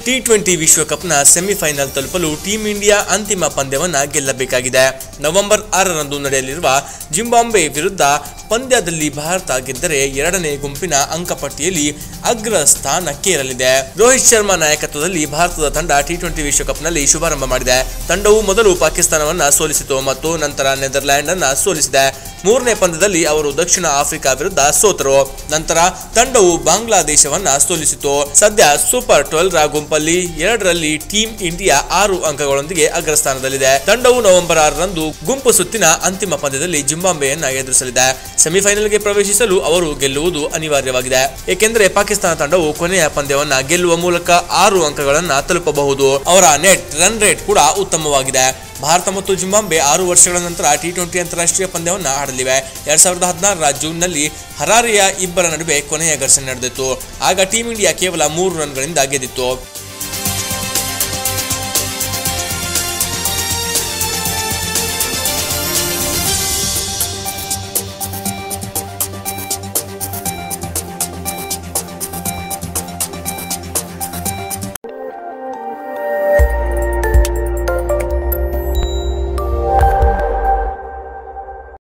T twenty ವಿಶ್ವಕಪ್ನ semifinal ತಲುಪಲು team India ಅಂತಿಮ ಪಂದ್ಯವನ್ನ ಗೆಲ್ಲಬೇಕಾಗಿದೆ ನವೆಂಬರ್ ಆರರಂದು ನಡೆಯಲಿರುವ ಜಿಂಬಾಬ್ವೆ ವಿರುದ್ಧ ಪಂದ್ಯದಲ್ಲಿ ಭಾರತ ಗೆದ್ದರೆ ಎರಡನೇ ಗುಂಪಿನ ಅಂಕಪಟ್ಟಿಯಲ್ಲಿ ಅಗ್ರ ಸ್ಥಾನಕ್ಕೇರಲಿದೆ ರೋಹಿತ್ ಶರ್ಮಾ ನಾಯಕತ್ವದಲ್ಲಿ ಭಾರತದ ತಂಡ ಟಿ ಟ್ವೆಂಟಿ ವಿಶ್ವಕಪ್ನಲ್ಲಿ ಶುಭಾರಂಭ ಮಾಡಿದೆ ತಂಡವು ಮೊದಲು ಪಾಕಿಸ್ತಾನವನ್ನ ಸೋಲಿಸಿತು ಮತ್ತು ನಂತರ ನೆದರ್ಲ್ಯಾಂಡ್ ಅನ್ನ ಸೋಲಿಸಿದೆ ಮೂರನೇ ಪಂದ್ಯದಲ್ಲಿ ಅವರು ದಕ್ಷಿಣ ಆಫ್ರಿಕಾ ವಿರುದ್ಧ ಸೋತರು ನಂತರ ತಂಡವು ಬಾಂಗ್ಲಾದೇಶವನ್ನ ಸೋಲಿಸಿತು ಸದ್ಯ ಸೂಪರ್ ಟ್ವೆಲ್ ರ ಗುಂಪಲ್ಲಿ ಎರಡರಲ್ಲಿ ಟೀಂ ಇಂಡಿಯಾ ಆರು ಅಂಕಗಳೊಂದಿಗೆ ಅಗ್ರಸ್ಥಾನದಲ್ಲಿದೆ ತಂಡವು ನವೆಂಬರ್ ಆರರಂದು ಗುಂಪು ಸುತ್ತಿನ ಅಂತಿಮ ಪಂದ್ಯದಲ್ಲಿ ಜಿಂಬಾಬ್ವೆಯನ್ನ ಎದುರಿಸಲಿದೆ ಸೆಮಿಫೈನಲ್ಗೆ ಪ್ರವೇಶಿಸಲು ಅವರು ಗೆಲ್ಲುವುದು ಅನಿವಾರ್ಯವಾಗಿದೆ ಏಕೆಂದರೆ ಪಾಕಿಸ್ತಾನ ತಂಡವು ಕೊನೆಯ ಪಂದ್ಯವನ್ನ ಗೆಲ್ಲುವ ಮೂಲಕ ಆರು ಅಂಕಗಳನ್ನ ತಲುಪಬಹುದು ಅವರ ನೆಟ್ ರನ್ ರೇಟ್ ಕೂಡ ಉತ್ತಮವಾಗಿದೆ ಭಾರತ ಮತ್ತು ಜಿಂಬಾಬ್ವೆ ಆರು ವರ್ಷಗಳ ನಂತರ ಟಿ ಟ್ವೆಂಟಿ ಅಂತಾರಾಷ್ಟ್ರೀಯ ಪಂದ್ಯವನ್ನು ಆಡಲಿವೆ ಎರಡ್ ಸಾವಿರದ ಹದಿನಾರರ ಜೂನ್ನಲ್ಲಿ ಹರಾರಿಯ ಇಬ್ಬರ ನಡುವೆ ಕೊನೆಯ ಘರ್ಷಣೆ ನಡೆದಿತ್ತು ಆಗ ಟೀಂ ಇಂಡಿಯಾ ಕೇವಲ ಮೂರು ರನ್ಗಳಿಂದ ಗೆದ್ದಿತ್ತು